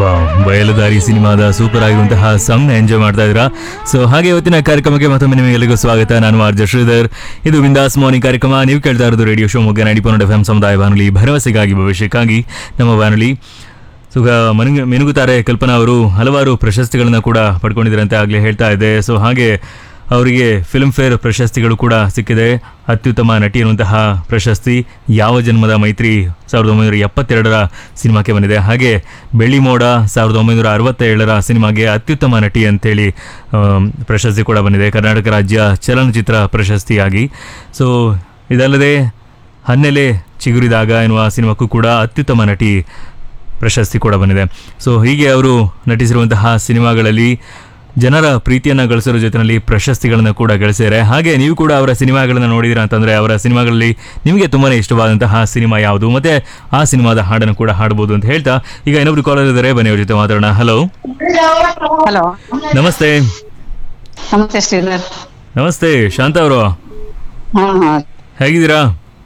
wow Bayaludari ಸಿನಿಮಾದ super ಆಗಿರುವಂತಹ song enjoy ಮಾಡ್ತಾ ಇದ್ದೀರಾ ಸೊ ಹಾಗೆ ಇವತ್ತಿನ ಕಾರ್ಯಕ್ರಮಕ್ಕೆ ಮತ್ತೊಮ್ಮೆ ನಿಮಗೆಲ್ಲರಿಗೂ ಸ್ವಾಗತ ನಾನು ಆರ್ಜ ಶ್ರೀಧರ್ ಇದು ವಿಂದಾಸ್ ಮಾರ್ನಿಂಗ್ ಕಾರ್ಯಕ್ರಮ ನೀವು ಕೇಳ್ತಾ ಇರೋದು radio Shivamogga ninety point FM ಎಂ ಸಮುದಾಯ ಬಾನುಲಿ ಭರವಸೆಗಾಗಿ ಭವಿಷ್ಯಕ್ಕಾಗಿ ನಮ್ಮ ಬಾನುಲಿ ಸುಗ ಮನಗ ಮಿನುಗುತ್ತಾರೆ ಕಲ್ಪನಾ ಅವರು ಹಲವಾರು ಪ್ರಶಸ್ತಿಗಳನ್ನು ಕೂಡ ಪಡ್ಕೊಂಡಿದ್ದಾರಂತೆ ಆಗಲೇ ಹೇಳ್ತಾ ಇದ್ದೆ ಸೊ ಹಾಗೆ ಅವರಿಗೆ ಫಿಲ್ಮ್ ಫೇರ್ ಪ್ರಶಸ್ತಿಗಳು ಕೂಡ ಸಿಕ್ಕಿದೆ ಅತ್ಯುತ್ತಮ ನಟಿ ಎನ್ನುವಂತಹ ಪ್ರಶಸ್ತಿ ಯಾವ ಜನ್ಮದ ಮೈತ್ರಿ ಸಾವಿರದ ಒಂಬೈನೂರ ಎಪ್ಪತ್ತೆರಡರ ಸಿನಿಮಾಕ್ಕೆ ಬಂದಿದೆ ಹಾಗೆ ಬೆಳ್ಳಿ ಮೋಡ ಸಾವಿರದ ಒಂಬೈನೂರ ಅರವತ್ತೇಳರ ಸಿನಿಮಾಗೆ ಅತ್ಯುತ್ತಮ ನಟಿ ಅಂತೇಳಿ ಆಮ್, ಪ್ರಶಸ್ತಿ ಕೂಡ ಬಂದಿದೆ ಕರ್ನಾಟಕ ರಾಜ್ಯ ಚಲನಚಿತ್ರ ಪ್ರಶಸ್ತಿಯಾಗಿ ಸೊ ಇದಲ್ಲದೆ ಹನ್ನೆಲೆ ಚಿಗುರಿದಾಗ ಎನ್ನುವ ಸಿನಿಮಾಕ್ಕೂ ಕೂಡ ಅತ್ಯುತ್ತಮ ನಟಿ ಪ್ರಶಸ್ತಿ ಕೂಡ ಬಂದಿದೆ ಸೊ ಹೀಗೆ ಅವರು ನಟಿಸಿರುವಂತಹ ಸಿನಿಮಾಗಳಲ್ಲಿ ಜನರ ಪ್ರೀತಿಯನ್ನು ಗಳಿಸೋದ್ರ ಜೊತೆಯಲ್ಲಿ ಪ್ರಶಸ್ತಿಗಳನ್ನು ಕೂಡ ಗಳಿಸಿದ್ದಾರೆ ಹಾಗೆ ನೀವು ಕೂಡ ಅವರ ಸಿನಿಮಾಗಳನ್ನು ನೋಡಿದಿರ ಅಂತಂದರೆ ಅವರ ಸಿನಿಮಾಗಳಲ್ಲಿ ನಿಮಗೆ ತುಂಬಾ ಇಷ್ಟವಾದಂತಹ ಸಿನಿಮಾ ಯಾವುದು ಮತ್ತು ಆ ಸಿನಿಮಾದ ಹಾಡನ್ನು ಕೂಡ ಹಾಡ್ಬೋದು ಅಂತ ಹೇಳ್ತಾ ಈಗ ಇನ್ನೊಬ್ರು ಕಾಲರ್ ಇದ್ದಾರೆ ಬನ್ನಿ ಅವ್ರ ಜೊತೆ ಮಾತಾಡೋಣ ಹಲೋ ಹಲೋ ನಮಸ್ತೆ ನಮಸ್ತೆ ಶ್ರೀಧರ್ ನಮಸ್ತೆ ಶಾಂತ ಅವರು ಹಾ ಹಾ ಹೇಗಿದ್ದೀರಾ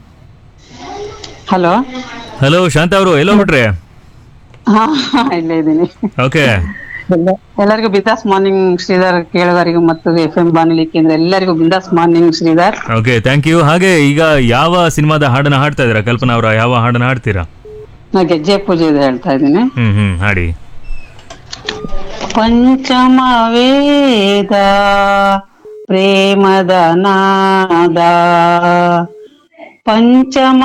ಹಲೋ ಹಲೋ ಶಾಂತ ಅವರು ಎಲ್ಲೋ ಬಿಟ್ರೆ ಹಾ ಹಾ, ಇಲ್ಲೇ ಇದ್ದೀನಿ ಓಕೆ ಎಲ್ಲ- ಎಲ್ಲರಿಗೂ ಬಿಂದಾಸ್ ಮಾರ್ನಿಂಗ್ ಶ್ರೀಧರ್ ಕೇಳುಗರಿಗೂ ಮತ್ತು ಎಫ್ ಎಂ ಬಾನುಲಿ ಕೇಂದ್ರ ಎಲ್ಲರಿಗೂ ಬಿಂದಾಸ್ morning Sridhar okay thank you ಹಾಗೆ ಈಗ ಯಾವ ಸಿನಿಮಾದ ಹಾಡನ್ನು ಹಾಡ್ತಾ ಇದ್ದೀರಾ ಕಲ್ಪನಾ ಅವರ ಯಾವ ಹಾಡನ್ನು ಹಾಡ್ತೀರಾ ನಾ ಗೆಜ್ಜೆ ಪೂಜೆ ಇದೆ ಹೇಳ್ತಾ ಇದ್ದೀನಿ ಹ್ಮ್ ಹ್ಮ್ ಹಾಡಿ ಪಂಚಮ ವೇದ ಪ್ರೇಮದ ನಾದ ಪಂಚಮ